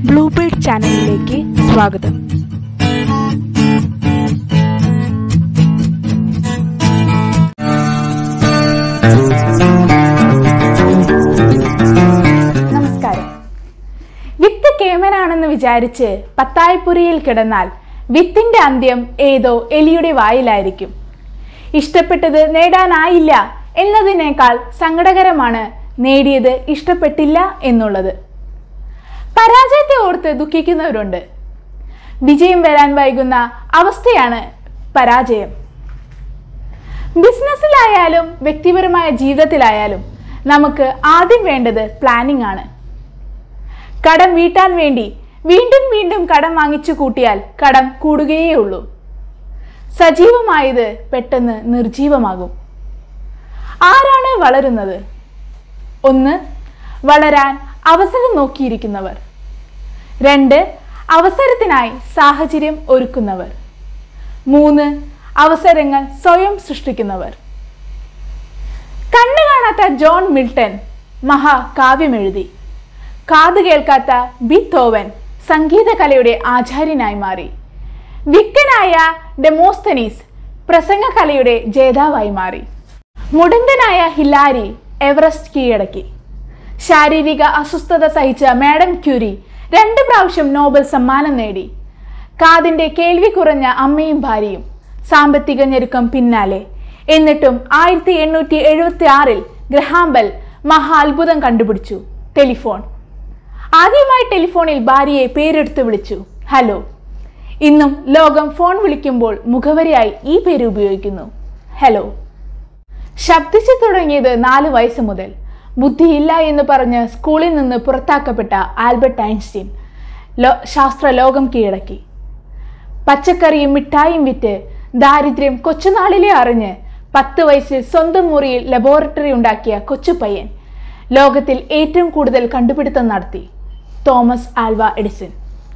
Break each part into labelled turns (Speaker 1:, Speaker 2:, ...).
Speaker 1: Bluebird ചാനലിലേക്ക് സ്വാഗതം
Speaker 2: നമസ്കാരം വിത്ത് കേമനാണെന്ന് വിചാരിച്ച് പത്തായപ്പുരയിൽ കിടന്നാൽ വിത്തിന്റെ അന്ത്യം ഏതോ എലിയുടെ വായിലായിരിക്കും ഇഷ്ടപ്പെട്ടത് നേടാനായില്ല എന്നതിനേക്കാൾ സങ്കടകരമാണ് നേടിയത് ഇഷ്ടപ്പെട്ടില്ല എന്നുള്ളത് പരാജയത്തെ ഓർത്ത് ദുഃഖിക്കുന്നവരുണ്ട് വിജയം വരാൻ വൈകുന്ന അവസ്ഥയാണ് പരാജയം ബിസിനസ്സിലായാലും വ്യക്തിപരമായ ജീവിതത്തിലായാലും നമുക്ക് ആദ്യം വേണ്ടത് പ്ലാനിംഗ് ആണ് കടം വീട്ടാൻ വേണ്ടി വീണ്ടും വീണ്ടും കടം വാങ്ങിച്ചു കൂട്ടിയാൽ കടം കൂടുകയേ ഉള്ളൂ സജീവമായത് പെട്ടെന്ന് നിർജീവമാകും ആരാണ് വളരുന്നത് ഒന്ന് വളരാൻ അവസരം നോക്കിയിരിക്കുന്നവർ രണ്ട് അവസരത്തിനായി സാഹചര്യം ഒരുക്കുന്നവർ മൂന്ന് അവസരങ്ങൾ സ്വയം സൃഷ്ടിക്കുന്നവർ കണ്ണു കാണാത്ത ജോൺ മിൽട്ടൺ മഹാകാവ്യമെഴുതി കാത് കേൾക്കാത്ത ബിത്തോവൻ സംഗീതകലയുടെ ആചാര്യനായി മാറി വിക്കനായ ഡെമോസ്തനീസ് പ്രസംഗകലയുടെ ജേതാവായി മാറി മുടന്തനായ ഹിലാരി എവറസ്റ്റ് കീഴടക്കി ശാരീരിക അസ്വസ്ഥത സഹിച്ച മാഡം ക്യൂരി രണ്ട് പ്രാവശ്യം നോബൽ സമ്മാനം നേടി കാതിന്റെ കേൾവി കുറഞ്ഞ അമ്മയും ഭാര്യയും സാമ്പത്തിക ഞെരുക്കം പിന്നാലെ എന്നിട്ടും ആയിരത്തി എണ്ണൂറ്റി എഴുപത്തി ആറിൽ ഗ്രഹാംബൽ മഹാ അത്ഭുതം കണ്ടുപിടിച്ചു ടെലിഫോൺ ആദ്യമായി ടെലിഫോണിൽ ഭാര്യയെ പേരെടുത്ത് വിളിച്ചു ഹലോ ഇന്നും ലോകം ഫോൺ വിളിക്കുമ്പോൾ മുഖവരിയായി ഈ പേര് ഉപയോഗിക്കുന്നു ഹലോ ശബ്ദിച്ചു തുടങ്ങിയത് നാല് വയസ്സ് മുതൽ ബുദ്ധിയില്ല എന്ന് പറഞ്ഞ് സ്കൂളിൽ നിന്ന് പുറത്താക്കപ്പെട്ട ആൽബർട്ട് ഐൻസ്റ്റീൻ ലോ ശാസ്ത്ര ലോകം കീഴടക്കി പച്ചക്കറിയും മിഠായും വിറ്റ് ദാരിദ്ര്യം കൊച്ചുനാളിലെ അറിഞ്ഞ് പത്ത് വയസ്സിൽ സ്വന്തം മുറിയിൽ ലബോറട്ടറി ഉണ്ടാക്കിയ കൊച്ചുപയ്യൻ ലോകത്തിൽ ഏറ്റവും കൂടുതൽ കണ്ടുപിടുത്തം നടത്തി തോമസ് ആൽവ എഡിസൺ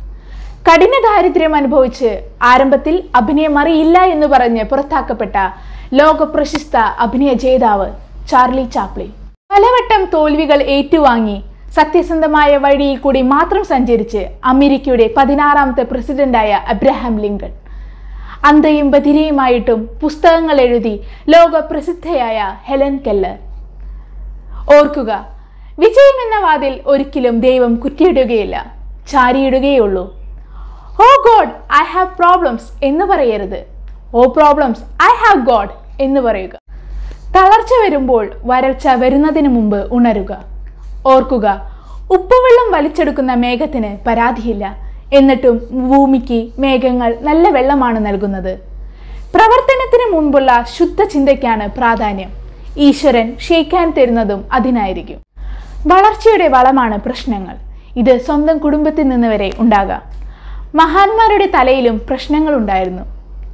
Speaker 2: കഠിന ദാരിദ്ര്യം അനുഭവിച്ച് ആരംഭത്തിൽ അഭിനയം അറിയില്ല എന്ന് പറഞ്ഞ് പുറത്താക്കപ്പെട്ട ലോക പ്രശസ്ത അഭിനയ ജേതാവ് ചാർലി ചാപ്ലിൻ പലവട്ടം തോൽവികൾ ഏറ്റുവാങ്ങി സത്യസന്ധമായ വഴിയിൽ കൂടി മാത്രം സഞ്ചരിച്ച് അമേരിക്കയുടെ പതിനാറാമത്തെ പ്രസിഡന്റായ അബ്രഹാം ലിങ്കൺ അന്തയും ബധിരയുമായിട്ടും പുസ്തകങ്ങൾ എഴുതി ലോക പ്രസിദ്ധയായ ഹെലൻ കെല്ലർ ഓർക്കുക വിജയം എന്ന വാതിൽ ഒരിക്കലും ദൈവം കുറ്റിയിടുകയില്ല ചാരിയിടുകയുള്ളൂ oh God I have problems എന്ന് പറയരുത് oh problems I have God എന്ന് പറയുക തളർച്ച വരുമ്പോൾ വരൾച്ച വരുന്നതിന് മുമ്പ് ഉണരുക ഓർക്കുക ഉപ്പുവെള്ളം വലിച്ചെടുക്കുന്ന മേഘത്തിന് പരാതിയില്ല എന്നിട്ടും ഭൂമിക്ക് മേഘങ്ങൾ നല്ല വെള്ളമാണ് നൽകുന്നത് പ്രവർത്തനത്തിന് മുൻപുള്ള ശുദ്ധ ചിന്തയ്ക്കാണ് പ്രാധാന്യം ഈശ്വരൻ ക്ഷയിക്കാൻ തരുന്നതും അതിനായിരിക്കും വളർച്ചയുടെ വളമാണ് പ്രശ്നങ്ങൾ ഇത് സ്വന്തം കുടുംബത്തിൽ നിന്ന് വരെ ഉണ്ടാകാം മഹാന്മാരുടെ തലയിലും പ്രശ്നങ്ങൾ ഉണ്ടായിരുന്നു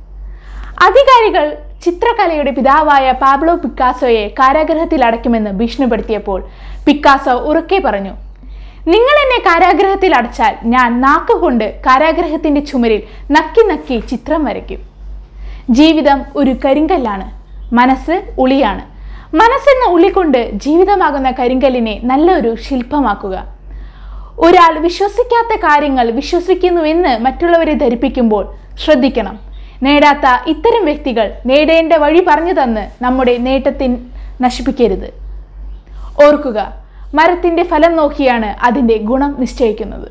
Speaker 2: അധികാരികൾ ചിത്രകലയുടെ പിതാവായ പാബ്ലോ പിക്കാസോയെ കാരാഗ്രഹത്തിൽ അടയ്ക്കുമെന്ന് ഭീഷണിപ്പെടുത്തിയപ്പോൾ പിക്കാസോ ഉറക്കെ പറഞ്ഞു നിങ്ങൾ എന്നെ കാരാഗ്രഹത്തിൽ അടച്ചാൽ ഞാൻ നാക്കുകൊണ്ട് കാരാഗ്രഹത്തിന്റെ ചുമരിൽ നക്കി നക്കി ചിത്രം വരയ്ക്കും ജീവിതം ഒരു കരിങ്കല്ലാണ് മനസ്സ് ഉളിയാണ് മനസ്സെന്ന ഉളി കൊണ്ട് ജീവിതമാകുന്ന കരിങ്കല്ലിനെ നല്ലൊരു ശില്പമാക്കുക ഒരാൾ വിശ്വസിക്കാത്ത കാര്യങ്ങൾ വിശ്വസിക്കുന്നുവെന്ന് മറ്റുള്ളവരെ ധരിപ്പിക്കുമ്പോൾ ശ്രദ്ധിക്കണം നേടാത്ത ഇത്തരം വ്യക്തികൾ നേടേണ്ട വഴി പറഞ്ഞു തന്ന് നമ്മുടെ നേട്ടത്തിൻ നശിപ്പിക്കരുത് ഓർക്കുക മരത്തിന്റെ ഫലം നോക്കിയാണ് അതിന്റെ ഗുണം നിശ്ചയിക്കുന്നത്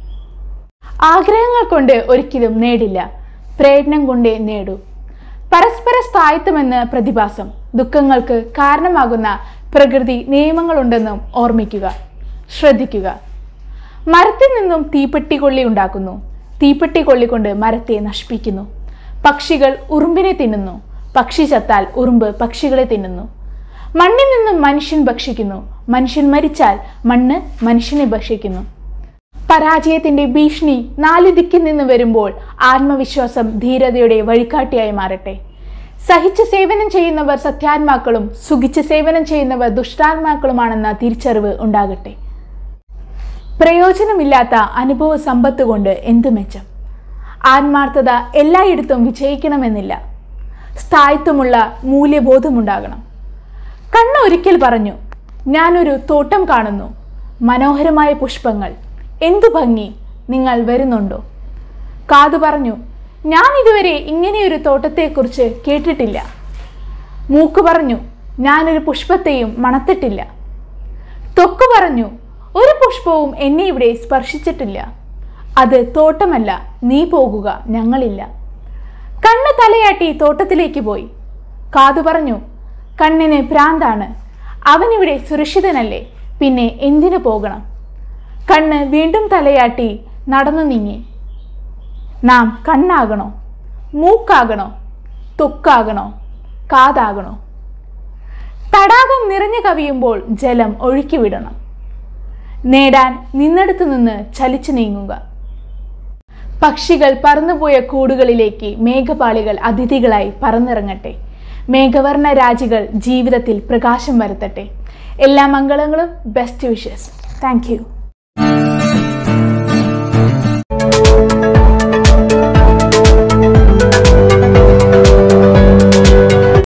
Speaker 2: ആഗ്രഹങ്ങൾ കൊണ്ട് ഒരിക്കലും നേടില്ല പ്രയത്നം കൊണ്ടേ നേടൂ പരസ്പര സ്ഥായിത്വമെന്ന പ്രതിഭാസം ദുഃഖങ്ങൾക്ക് കാരണമാകുന്ന പ്രകൃതി നിയമങ്ങളുണ്ടെന്നും ഓർമ്മിക്കുക ശ്രദ്ധിക്കുക മരത്തിൽ നിന്നും തീപ്പെട്ടി കൊള്ളി ഉണ്ടാക്കുന്നു തീപ്പെട്ടി കൊള്ളിക്കൊണ്ട് മരത്തെ നശിപ്പിക്കുന്നു പക്ഷികൾ ഉറുമ്പിനെ തിന്നുന്നു പക്ഷി ചത്താൽ ഉറുമ്പ് പക്ഷികളെ തിന്നുന്നു മണ്ണിൽ നിന്നും മനുഷ്യൻ ഭക്ഷിക്കുന്നു മനുഷ്യൻ മരിച്ചാൽ മണ്ണ് മനുഷ്യനെ ഭക്ഷിക്കുന്നു പരാജയത്തിന്റെ ഭീഷണി നാല് ദിക്കിൽ നിന്ന് വരുമ്പോൾ ആത്മവിശ്വാസം ധീരതയുടെ വഴികാട്ടിയായി മാറട്ടെ സഹിച്ച് സേവനം ചെയ്യുന്നവർ സത്യാത്മാക്കളും സുഖിച്ച് സേവനം ചെയ്യുന്നവർ ദുഷ്ടാത്മാക്കളുമാണെന്ന തിരിച്ചറിവ് ഉണ്ടാകട്ടെ പ്രയോജനമില്ലാത്ത അനുഭവ സമ്പത്ത് കൊണ്ട് എന്തു മെച്ചം ആത്മാർത്ഥത എല്ലായിടത്തും വിജയിക്കണമെന്നില്ല സ്ഥായിത്വമുള്ള മൂല്യബോധമുണ്ടാകണം കണ്ണ ഒരിക്കൽ പറഞ്ഞു ഞാനൊരു തോട്ടം കാണുന്നു മനോഹരമായ പുഷ്പങ്ങൾ എന്തു ഭംഗി നിങ്ങൾ വരുന്നുണ്ടോ കാതു പറഞ്ഞു ഞാൻ ഇതുവരെ ഇങ്ങനെയൊരു തോട്ടത്തെക്കുറിച്ച് കേട്ടിട്ടില്ല മൂക്ക് പറഞ്ഞു ഞാനൊരു പുഷ്പത്തെയും മണത്തിട്ടില്ല ത്വക്ക് പറഞ്ഞു ഒരു പുഷ്പവും എന്നെ ഇവിടെ സ്പർശിച്ചിട്ടില്ല അത് തോട്ടമല്ല നീ പോകുക ഞങ്ങളില്ല കണ്ണ് തലയാട്ടി തോട്ടത്തിലേക്ക് പോയി കാതു പറഞ്ഞു കണ്ണിന് ഭ്രാന്താണ് അവനിവിടെ സുരക്ഷിതനല്ലേ പിന്നെ എന്തിനു പോകണം കണ്ണ് വീണ്ടും തലയാട്ടി നടന്നു നീങ്ങി നാം കണ്ണാകണോ മൂക്കാകണോ തൊക്കാകണോ കാതാകണോ തടാകം നിറഞ്ഞു കവിയുമ്പോൾ ജലം ഒഴുക്കിവിടണം നേടാൻ നിന്നിടത്തു നിന്ന് ചലിച്ചു നീങ്ങുക പക്ഷികൾ പറന്നുപോയ കൂടുകളിലേക്ക് മേഘപാളികൾ അതിഥികളായി പറന്നിറങ്ങട്ടെ മേഘവർണ്ണ രാജികൾ ജീവിതത്തിൽ പ്രകാശം വരുത്തട്ടെ എല്ലാ മംഗളങ്ങളും ബെസ്റ്റ് വിഷസ് താങ്ക് യു